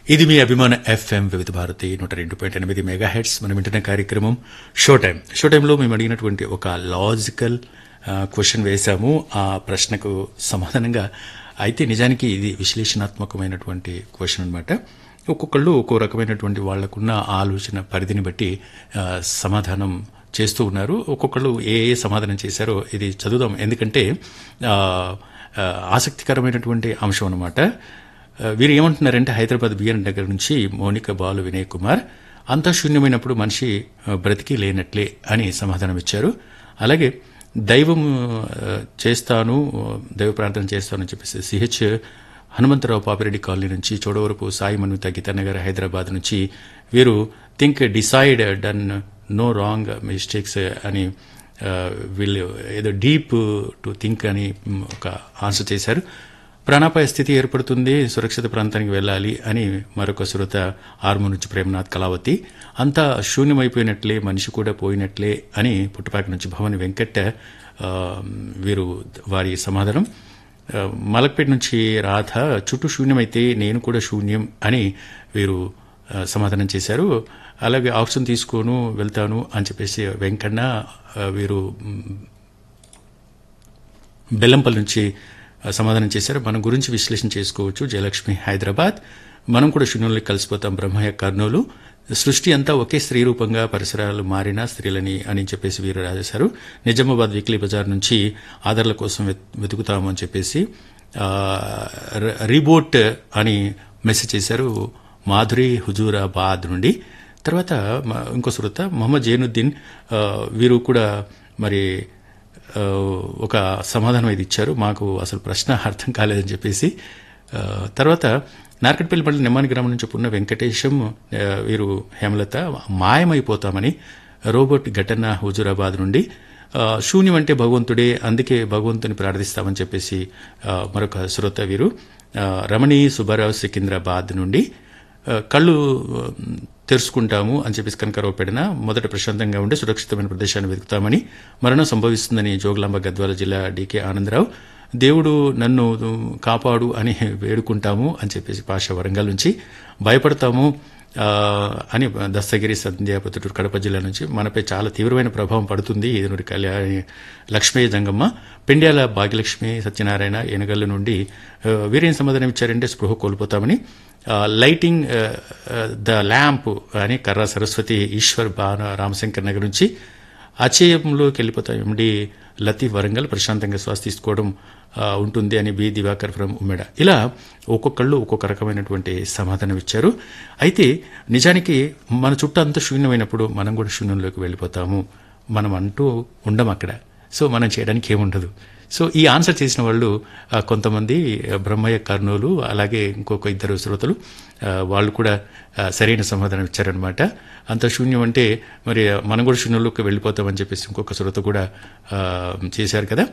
ఇది మీ అభిమాన ఎఫ్ఎం వివిధ భారతి నూట రెండు పాయింట్ ఎనిమిది మెగా హెడ్స్ మనం వింటున్న కార్యక్రమం షో టైం షో టైంలో మేము అడిగినటువంటి ఒక లాజికల్ క్వశ్చన్ వేశాము ఆ ప్రశ్నకు సమాధానంగా అయితే నిజానికి ఇది విశ్లేషణాత్మకమైనటువంటి క్వశ్చన్ అనమాట ఒక్కొక్కళ్ళు ఒక్కో రకమైనటువంటి వాళ్లకున్న ఆలోచన పరిధిని బట్టి ఆ, సమాధానం చేస్తూ ఉన్నారు ఒక్కొక్కళ్ళు ఏ ఏ సమాధానం చేశారో ఇది చదువుదాం ఎందుకంటే ఆ, ఆ, ఆసక్తికరమైనటువంటి అంశం అనమాట ఆ, వీరు ఏమంటున్నారంటే హైదరాబాద్ బిఎన్ దగ్గర నుంచి మౌనిక బాలు వినయ్ కుమార్ అంతా శూన్యమైనప్పుడు మనిషి ఆ, బ్రతికి లేనట్లే అని సమాధానం ఇచ్చారు అలాగే దైవం ఆ, చేస్తాను దైవ ప్రార్థన చేస్తాను అని చెప్పేసి సిహెచ్ హనుమంతరావు పాపిరెడ్డి కాలనీ నుంచి చోడవరపు సాయి మన్విత గీతానగర్ హైదరాబాద్ నుంచి వీరు think decide done no wrong mistakes అని ఆ, వీళ్ళు ఏదో డీప్ టు థింక్ అని మ్, ఒక ఆన్సర్ చేశారు ప్రాణాపాయ స్థితి ఏర్పడుతుంది సురక్షిత ప్రాంతానికి వెళ్ళాలి అని మరొక శ్రోత ఆర్ము నుంచి ప్రేమనాథ్ కళావతి అంతా శూన్యమైపోయినట్లే మనిషి కూడా పోయినట్లే అని పుట్టుపాక నుంచి భవని వెంకట్ ఆ, వీరు వారి సమాధానం ఆ, మలక్పేట నుంచి రాధ చుట్టూ శూన్యమైతే నేను కూడా శూన్యం అని వీరు ఆ, సమాధానం చేశారు అలాగే ఆప్షన్ తీసుకోను వెళ్తాను అని చెప్పేసి వెంకన్న ఆ, వీరు మ్, బెల్లంపల్లి నుంచి ఆ, సమాధానం చేశారు మన గురించి విశ్లేషణ చేసుకోవచ్చు జయలక్ష్మి హైదరాబాద్ మనం కూడా శూన్యంలో కలిసిపోతాం బ్రహ్మయ్య కర్నూలు సృష్టి అంతా ఒకే స్త్రీ రూపంగా పరిసరాలు మారినా స్త్రీలని అని చెప్పేసి వీరు రాసేశారు నిజామాబాద్ వీక్లీ బజార్ నుంచి ఆధార్ల కోసం వెత్- వెతుకుతాము అని చెప్పేసి ఆ, ర- రీబోట్ అని మెసేజ్ చేశారు మాధురి హుజూరాబాద్ నుండి తర్వాత మ- ఇంకో శ్రోత మొహమ్మద్ జైనుద్దీన్ ఆ, వీరు కూడా మరి ఆ, ఒక సమాధానం ఇది ఇచ్చారు మాకు అసలు ప్రశ్న అర్థం కాలేదని చెప్పేసి ఆ, తర్వాత నార్కట్పల్లి మండలి నిమ్మాని గ్రామం నుంచి పున్న వెంకటేశం ఆ, వీరు హేమలత మాయమైపోతామని రోబోట్ ఘటన హుజూరాబాద్ నుండి ఆ, శూన్యం అంటే భగవంతుడే అందుకే భగవంతుని ప్రార్థిస్తామని చెప్పేసి ఆ, మరొక శ్రోత వీరు ఆ, రమణి సుబ్బారావు సికింద్రాబాద్ నుండి ఆ, కళ్ళు ఆ, తెరుచుకుంటాము అని చెప్పేసి కనకరావు పెడిన మొదట ప్రశాంతంగా ఉండి సురక్షితమైన ప్రదేశాన్ని వెతుకుతామని మరణం సంభవిస్తుందని జోగులాంబ గద్వాల జిల్లా డీకే ఆనందరావు దేవుడు నన్ను కాపాడు అని వేడుకుంటాము అని చెప్పేసి పాష వరంగల్ నుంచి భయపడతాము ఆ, అని దస్తగిరి సంధ్యాపతుడు కడప జిల్లా నుంచి మనపై చాలా తీవ్రమైన ప్రభావం పడుతుంది ఏదునుడి కళ్యాణి లక్ష్మీ జంగమ్మ పెండ్యాల భాగ్యలక్ష్మి సత్యనారాయణ ఎనగల్ల నుండి ఆ, వీరేం సమాధానం ఇచ్చారంటే స్పృహ కోల్పోతామని ఆ, లైటింగ్ ఆ, ఆ, ద ల్యాంప్ అని కర్ర సరస్వతి ఈశ్వర్ బాన రామశంకర్ నగర్ నుంచి అచేయంలోకి వెళ్ళిపోతాం ఎండి లతీఫ్ వరంగల్ ప్రశాంతంగా శ్వాస తీసుకోవడం ఆ, ఉంటుంది అని బి దివాకర్ ఫ్రమ్ ఉమ్మెడ ఇలా ఒక్కొక్కళ్ళు ఒక్కొక్క రకమైనటువంటి సమాధానం ఇచ్చారు అయితే నిజానికి మన చుట్టూ అంతా శూన్యమైనప్పుడు మనం కూడా శూన్యంలోకి వెళ్ళిపోతాము మనం అంటూ ఉండం అక్కడ సో మనం చేయడానికి ఏముండదు సో ఈ ఆన్సర్ చేసిన వాళ్ళు ఆ, కొంతమంది ఆ, బ్రహ్మయ్య కర్నూలు అలాగే ఇంకొక ఇద్దరు శ్రోతలు ఆ, వాళ్ళు కూడా ఆ, సరైన సమాధానం ఇచ్చారనమాట అంత శూన్యం అంటే మరి మనం కూడా శూన్యంలోకి వెళ్ళిపోతామని చెప్పేసి ఇంకొక శ్రోత కూడా ఆ, చేశారు కదా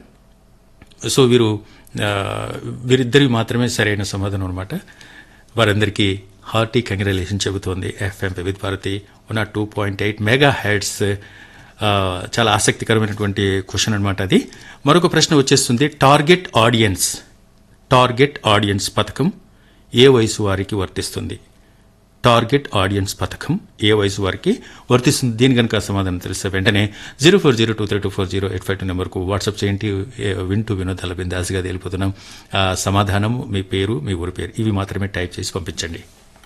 సో వీరు ఆ, వీరిద్దరికి మాత్రమే సరైన సమాధానం అనమాట వారందరికీ హార్టీ కంగ్రాలేషన్ చెబుతోంది FM with Bharati one two point eight megahertz ఆ, చాలా ఆసక్తికరమైనటువంటి క్వశ్చన్ అనమాట అది మరొక ప్రశ్న వచ్చేస్తుంది టార్గెట్ ఆడియన్స్ టార్గెట్ ఆడియన్స్ పథకం ఏ వయసు వారికి వర్తిస్తుంది టార్గెట్ ఆడియన్స్ పథకం ఏ వయసు వారికి వర్తిస్తుంది దీని కనుక సమాధానం తెలిస్తే వెంటనే zero four zero two three two four zero eight five two నెంబర్కు వాట్సాప్ చేయండి ఏ, వింటూ వినోదాల బిందాసుగా తేలిపోతున్నాం ఆ, సమాధానం మీ పేరు మీ ఊరి పేరు ఇవి మాత్రమే టైప్ చేసి పంపించండి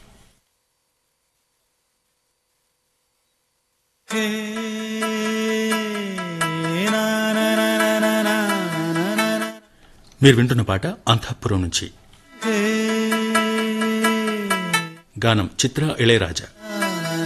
మీరు వింటున్న పాట అంతఃపురం నుంచి గానం చిత్ర ఇళయరాజా